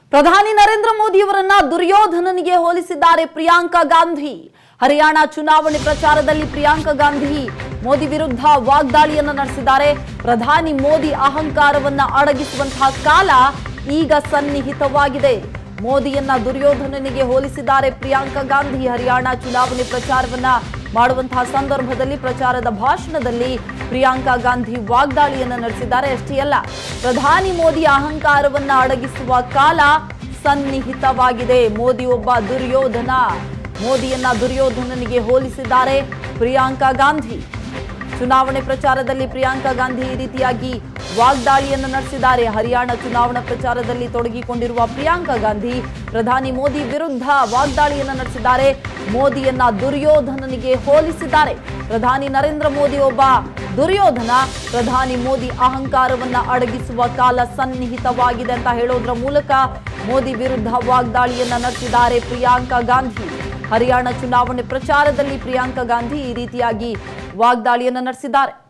ಪ್ರಧಾನಿ ನರೇಂದ್ರ ಮೋದಿಯವರನ್ನ ದುರ್ಯೋಧನನಿಗೆ ಹೋಲಿಸಿದ್ದಾರೆ ಪ್ರಿಯಾಂಕಾ ಗಾಂಧಿ ಹರಿಯಾಣ ಚುನಾವಣೆ ಪ್ರಚಾರದಲ್ಲಿ ಪ್ರಿಯಾಂಕಾ ಗಾಂಧಿ ಮೋದಿ ವಿರುದ್ಧ ವಾಗ್ದಾಳಿಯನ್ನ ನಡೆಸಿದ್ದಾರೆ ಪ್ರಧಾನಿ ಮೋದಿ ಅಹಂಕಾರವನ್ನ ಅಡಗಿಸುವಂತಹ ಕಾಲ ಈಗ ಸನ್ನಿಹಿತವಾಗಿದೆ ಮೋದಿಯನ್ನ ದುರ್ಯೋಧನನಿಗೆ ಹೋಲಿಸಿದ್ದಾರೆ ಪ್ರಿಯಾಂಕಾ ಗಾಂಧಿ ಹರಿಯಾಣ ಚುನಾವಣೆ ಪ್ರಚಾರವನ್ನ ಮಾಡುವಂತಹ ಸಂದರ್ಭದಲ್ಲಿ ಪ್ರಚಾರದ ಭಾಷಣದಲ್ಲಿ ಪ್ರಿಯಾಂಕಾ ಗಾಂಧಿ ವಾಗ್ದಾಳಿಯನ್ನ ನಡೆಸಿದ್ದಾರೆ ಅಷ್ಟೇ ಅಲ್ಲ ಪ್ರಧಾನಿ ಮೋದಿ ಅಹಂಕಾರವನ್ನ ಅಡಗಿಸುವ ಕಾಲ ಸನ್ನಿಹಿತವಾಗಿದೆ ಮೋದಿ ಒಬ್ಬ ದುರ್ಯೋಧನ ಮೋದಿಯನ್ನ ದುರ್ಯೋಧನನಿಗೆ ಹೋಲಿಸಿದ್ದಾರೆ ಪ್ರಿಯಾಂಕಾ ಗಾಂಧಿ ಚುನಾವಣೆ ಪ್ರಚಾರದಲ್ಲಿ ಪ್ರಿಯಾಂಕಾ ಗಾಂಧಿ ಈ ರೀತಿಯಾಗಿ ವಾಗ್ದಾಳಿಯನ್ನು ನಡೆಸಿದ್ದಾರೆ ಹರಿಯಾಣ ಚುನಾವಣಾ ಪ್ರಚಾರದಲ್ಲಿ ತೊಡಗಿಕೊಂಡಿರುವ ಪ್ರಿಯಾಂಕಾ ಗಾಂಧಿ ಪ್ರಧಾನಿ ಮೋದಿ ವಿರುದ್ಧ ವಾಗ್ದಾಳಿಯನ್ನು ನಡೆಸಿದ್ದಾರೆ ಮೋದಿಯನ್ನ ದುರ್ಯೋಧನನಿಗೆ ಹೋಲಿಸಿದ್ದಾರೆ ಪ್ರಧಾನಿ ನರೇಂದ್ರ ಮೋದಿ ಒಬ್ಬ ದುರ್ಯೋಧನ ಪ್ರಧಾನಿ ಮೋದಿ ಅಹಂಕಾರವನ್ನ ಅಡಗಿಸುವ ಕಾಲ ಸನ್ನಿಹಿತವಾಗಿದೆ ಅಂತ ಹೇಳೋದ್ರ ಮೂಲಕ ಮೋದಿ ವಿರುದ್ಧ ವಾಗ್ದಾಳಿಯನ್ನ ನಡೆಸಿದ್ದಾರೆ ಪ್ರಿಯಾಂಕಾ ಗಾಂಧಿ ಹರಿಯಾಣ ಚುನಾವಣೆ ಪ್ರಚಾರದಲ್ಲಿ ಪ್ರಿಯಾಂಕಾ ಗಾಂಧಿ ಈ ರೀತಿಯಾಗಿ ವಾಗ್ದಾಳಿಯನ್ನ ನಡೆಸಿದ್ದಾರೆ